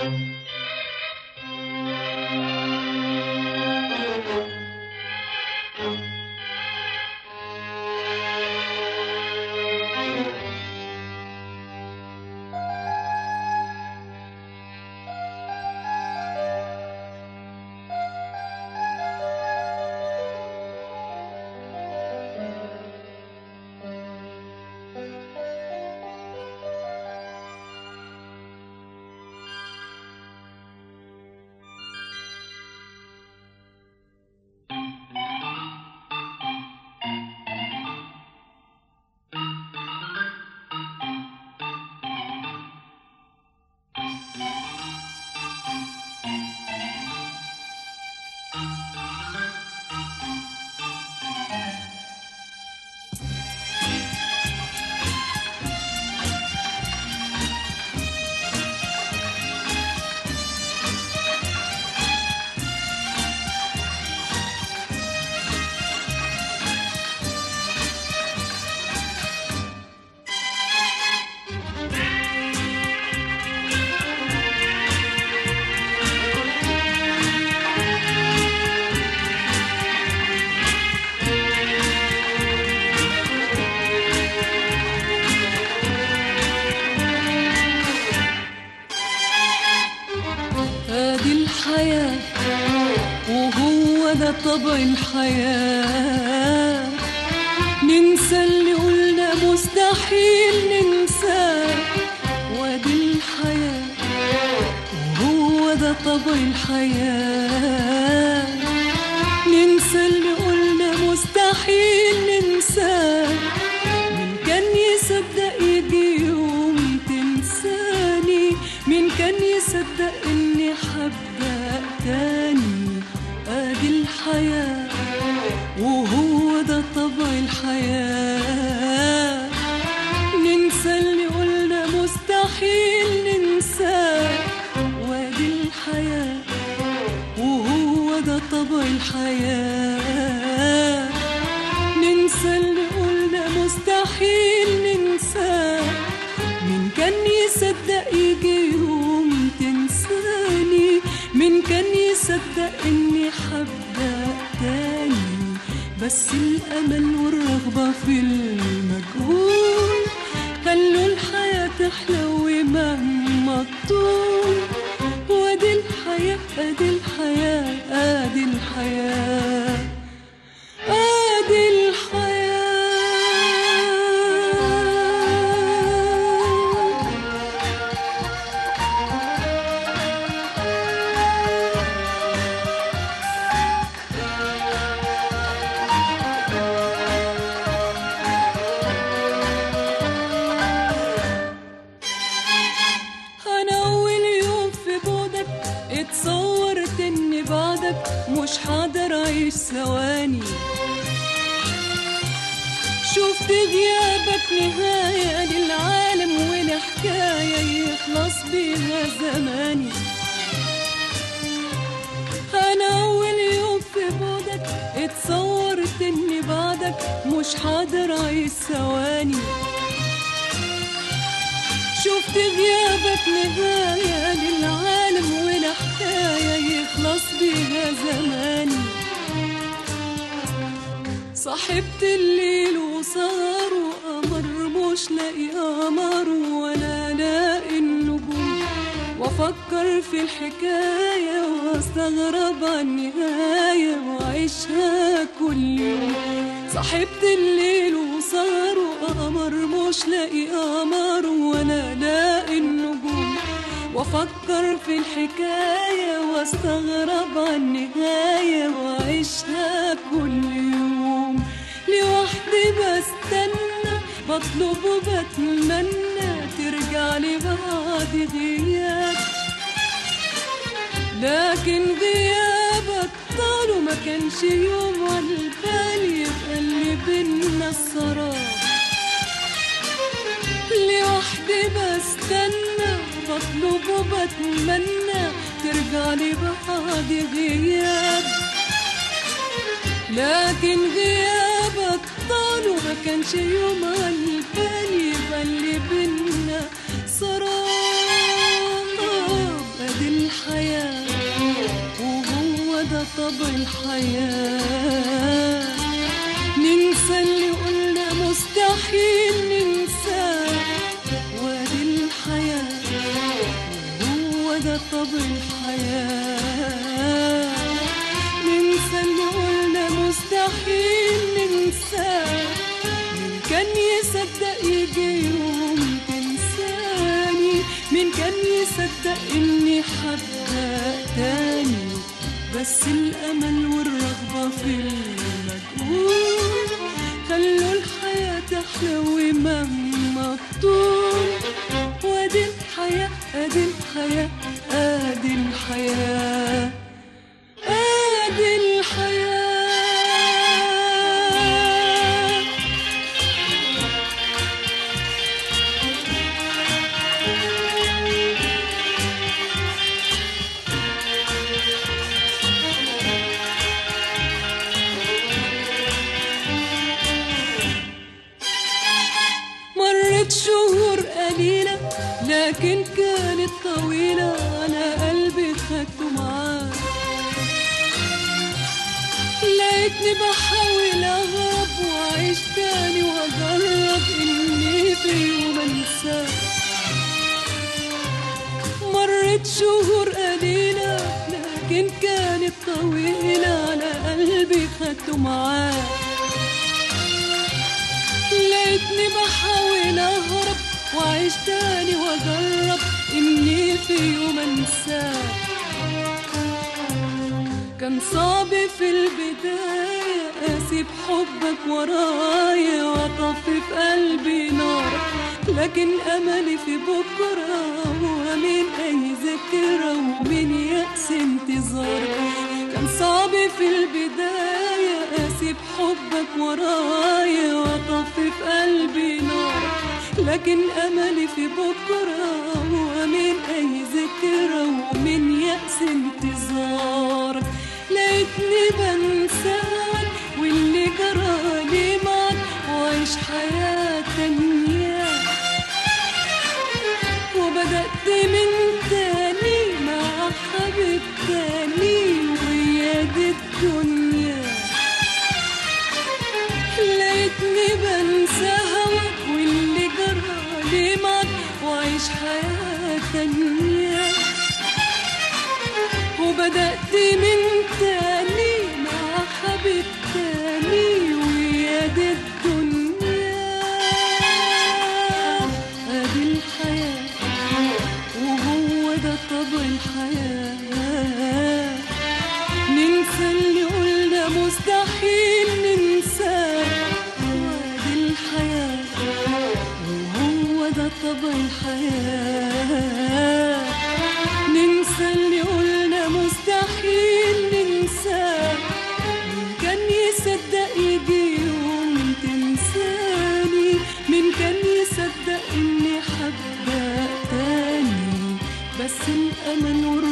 ادي الحياة وهو ده طبع الحياة ننسى اللي قلنا مستحيل ننساه وادي الحياة وهو ده طبع الحياة ننسى اللي قلنا مستحيل ننساه مين كان يصدق يجي يوم تنساني مين كان يصدق اني حبك تاني ادي الحياة وهو ده طبع الحياة ننسى اللي قلنا مستحيل ننساه وادي الحياة وهو ده طبع الحياة ننسى اللي قلنا مستحيل ننساه مين كان يصدق يجي يوم تنساني مين كان يصدق اني حبك تاني بس الامل والرغبة في المجهول خلوا الحياة تحلو مهما تطول وادي الحياة ادي الحياة ادي الحياة ادي الحياة انا اول يوم في بعدك اتصورت اني بعدك مش هقدر اعيش ثواني شفت غيابك نهاية للعالم والحكاية يخلص بيها زماني انا اول يوم في بعدك اتصورت اني بعدك مش هقدر اعيش ثواني شفت غيابك نهاية للعالم ولا حكاية يخلص بيها زماني صاحبت الليل وسهر وقمر مش لاقي قمر ولا لاقي النجوم وافكر في الحكاية واستغرب عن النهاية واعيشها كل يوم صاحبت الليل وسهر وقمر مش لاقي قمر ولا لاقي النجوم وافكر في الحكاية واستغرب عن النهاية واعيشها كل يوم لوحدي بستنى بطلب وبتمنى ترجع لي بعد غياب لكن غيابك طال وما كانش يوم على البال يبقى اللي بينا السراب لوحدي بستنى بطلب وبتمنى ترجع لي بعد غياب لكن غيابك طال وما كانش يوم على البال يبقى اللي بينا سراب طبع الحياة ننسى اللي قلنا مستحيل ننساه وادي الحياة هو ده طبع الحياة ننسى اللي قلنا مستحيل ننساه مين كان يصدق يجي يوم تنساني مين كان يصدق اني حبك تاني بس الامل والرغبة في المجهول خلوا الحياة تحلو مهما تطول وادي الحياة ادي الحياة ادي الحياة ادي الحياة مرت شهور قليلة لكن كانت طويلة أنا قلبي خدته معاه لقيتني بحاول أهرب وأعيش تاني وأجرب إني في يوم أنساه مرت شهور قليلة لكن كانت طويلة أنا قلبي خدته معاه لقيتني بحاول اهرب واعيش تاني واجرب اني في يوم انساه كان صعب في البداية اسيب حبك ورايا واطفي في قلبي نار لكن املي في بكرة ومن اي ذكرى ومن يأس انتظار كان صعب في البداية اسيب حبك ورايا واطفي في قلبي نار لكن املي في بكرة ومن اي ذكرى ومن يأس انتظارك لقيتني بنساك واللي جرالي معك وعيش حياة تانية وبدأت من تاني مع حبيب تاني ويا دي الدنيا لقيتني بنسى هواك واللي جرالي معك وعيش حياة تانية وبدأت من تاني مع حبيب تاني ويا دي الدنيا ادي الحياة وهو ده طبع الحياة ننسى اللي قلنا مستحيل ننساه وادي الحياة وهو ده طبع الحياة ننسى اللي قلنا مستحيل ننساه مين كان يصدق يجي يوم تنساني مين كان يصدق اني حبك تاني بس الامل والروح